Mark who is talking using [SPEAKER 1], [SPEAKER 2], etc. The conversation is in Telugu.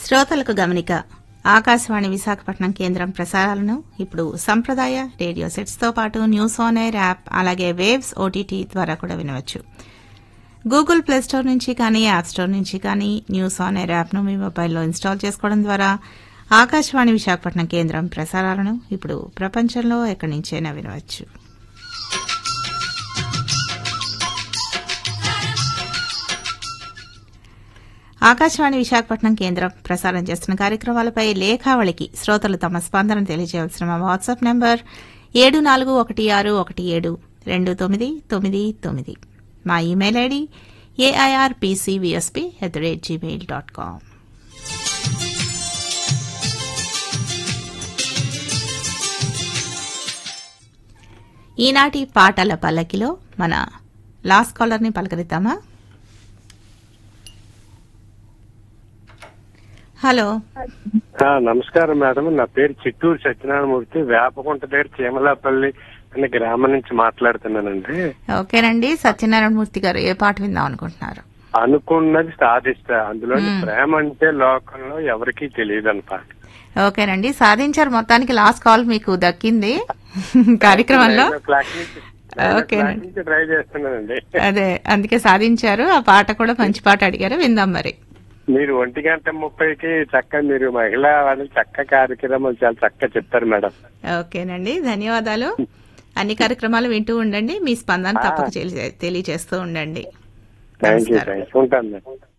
[SPEAKER 1] శ్రోతలకు గమనిక ఆకాశవాణి విశాఖపట్నం కేంద్రం ప్రసారాలను ఇప్పుడు సంప్రదాయ రేడియో సెట్స్తో పాటు న్యూస్ ఆన్ ఎయిర్ యాప్ అలాగే వేవ్స్ ఓటీటీ ద్వారా కూడా వినవచ్చు గూగుల్ ప్లే స్టోర్ నుంచి కానీ యాప్ స్టోర్ నుంచి కానీ న్యూస్ ఆన్ ఎయిర్ యాప్ను మీ మొబైల్లో ఇన్స్టాల్ చేసుకోవడం ద్వారా ఆకాశవాణి విశాఖపట్నం కేంద్రం ప్రసారాలను ఇప్పుడు ప్రపంచంలో ఎక్కడి నుంచైనా వినవచ్చు ఆకాశవాణి విశాఖపట్నం కేంద్రం ప్రసారం చేస్తున్న కార్యక్రమాలపై లేఖావళికి శ్రోతలు తమ స్పందన తెలియజేయవలసిన మా వాట్సాప్ నంబర్ ఏడు నాలుగు ఒకటి ఆరు ఒకటి ఏడు రెండు తొమ్మిది తొమ్మిది తొమ్మిది మా email ID AIR PCVSP at the rate Gmail dot com ఈనాటి పాటల పల్లకిలో మన లాస్ట్ కాలర్ని పలకరిద్దామా హలో
[SPEAKER 2] ఆ, నమస్కారం మేడం నా పేరు చిట్టూరు సత్యనారాయణమూర్తి వేపకుంట దగ్గర చీమలాపల్లి అనే గ్రామం నుంచి మాట్లాడుతున్నానండి
[SPEAKER 1] ఓకేనండి సత్యనారాయణమూర్తి గారు ఏ పాట విందాం అనుకుంటున్నారు
[SPEAKER 2] అనుకున్నది సాధిస్తా అందులో ప్రేమ అంటే లోకంలో ఎవరికీ తెలియదు అనమాట
[SPEAKER 1] ఓకేనండి సాధించారు మొత్తానికి లాస్ట్ కాల్ మీకు దక్కింది కార్యక్రమంలో ఓకే.
[SPEAKER 2] ట్రై చేస్తున్నానండి
[SPEAKER 1] అదే అందుకే సాధించారు ఆ పాట కూడా మంచి పాట అడిగారు విందాం మరి
[SPEAKER 2] మీరు ఒంటి గంట ముప్పైకి చక్కగా మీరు మహిళా వాళ్ళు చక్క కార్యక్రమాలు చాలా చక్కగా చెప్తారు మేడం
[SPEAKER 1] ఓకేనండి ధన్యవాదాలు అన్ని కార్యక్రమాలు వింటూ ఉండండి మీ స్పందన తప్పక తెలియజేస్తూ ఉండండి
[SPEAKER 2] థ్యాంక్ యూ
[SPEAKER 1] నమస్కారం
[SPEAKER 2] థ్యాంక్ యూ ఉంటాను మేడం